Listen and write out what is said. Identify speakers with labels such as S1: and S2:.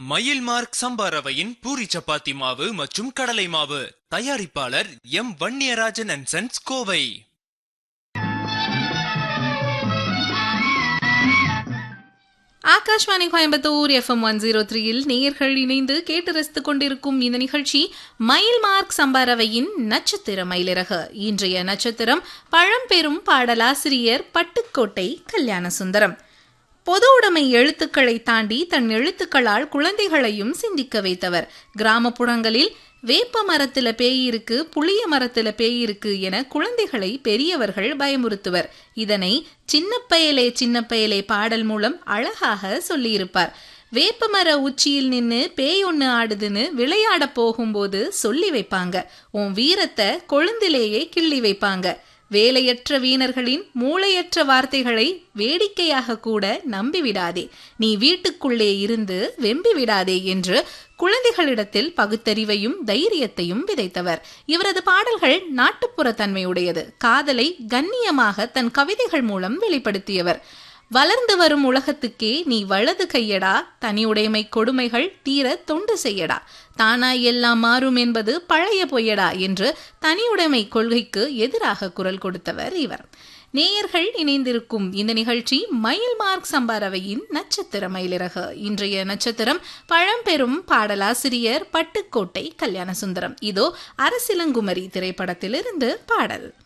S1: மயில் மார்க் சம்பா ரவையின் பூரி சப்பாத்தி மாவு மற்றும் கடலை மாவு தயாரிப்பாளர் M Vanniyarajan and sons Kovai
S2: Akashvani Coimbatore FM one zero த்ரீயில் நேயர்கள் இணைந்து கேட்டு ரசித்துக் கொண்டிருக்கும் இந்த நிகழ்ச்சி மயில் மார்க் சம்பாரவையின் நட்சத்திர மயிலிறகு இன்றைய நட்சத்திரம் பழம்பெரும் பாடலாசிரியர் பட்டுக்கோட்டை கல்யாண சுந்தரம் பொது உடைமை எழுத்துக்களை தாண்டி தன் எழுத்துக்களால் குழந்தைகளையும் சிந்திக்க வைத்தவர் கிராமப்புறங்களில் வேப்ப மரத்துல பேய் இருக்கு புளிய மரத்துல பேய் இருக்கு என குழந்தைகளை பெரியவர்கள் பயமுறுத்துவர் இதனை சின்ன பயலே சின்ன பயலே பாடல் மூலம் அழகாக சொல்லியிருப்பார் வேப்பமர உச்சியில் நின்னு பேய் ஒண்ணு ஆடுதுன்னு விளையாட போகும்போது சொல்லி வைப்பாங்க உன் வீரத்தை கொழுந்திலேயே கிள்ளி வைப்பாங்க வேலையற்ற வீணர்களின் மூளையற்ற வார்த்தைகளை வேடிக்கையாக கூட நம்பிவிடாதே நீ வீட்டுக்குள்ளே இருந்து வெம்பி விடாதே என்று குழந்தைகளிடத்தில் பகுத்தறிவையும் தைரியத்தையும் விதைத்தவர் இவரது பாடல்கள் நாட்டுப்புற தன்மையுடையது காதலை கண்ணியமாக தன் கவிதைகள் மூலம் வெளிப்படுத்தியவர் வளர்ந்து வரும் உலகத்துக்கே நீ வலது கையடா தனியுடைமை கொடுமைகள் தீர தொண்டு செய்யடா தானாய் எல்லாம் மாறும் என்பது பழைய பொய்யடா என்று தனியுடைமை கொள்கைக்கு எதிராக குரல் கொடுத்தவர் இவர் நேயர்கள் இணைந்திருக்கும் இந்த நிகழ்ச்சி மயில் மார்க் சம்பாரவையின் நட்சத்திர மயிலிறகு இன்றைய நட்சத்திரம் பழம்பெரும் பாடலாசிரியர் பட்டுக்கோட்டை கல்யாண சுந்தரம் இதோ அரசிலங்குமரி திரைப்படத்திலிருந்து பாடல்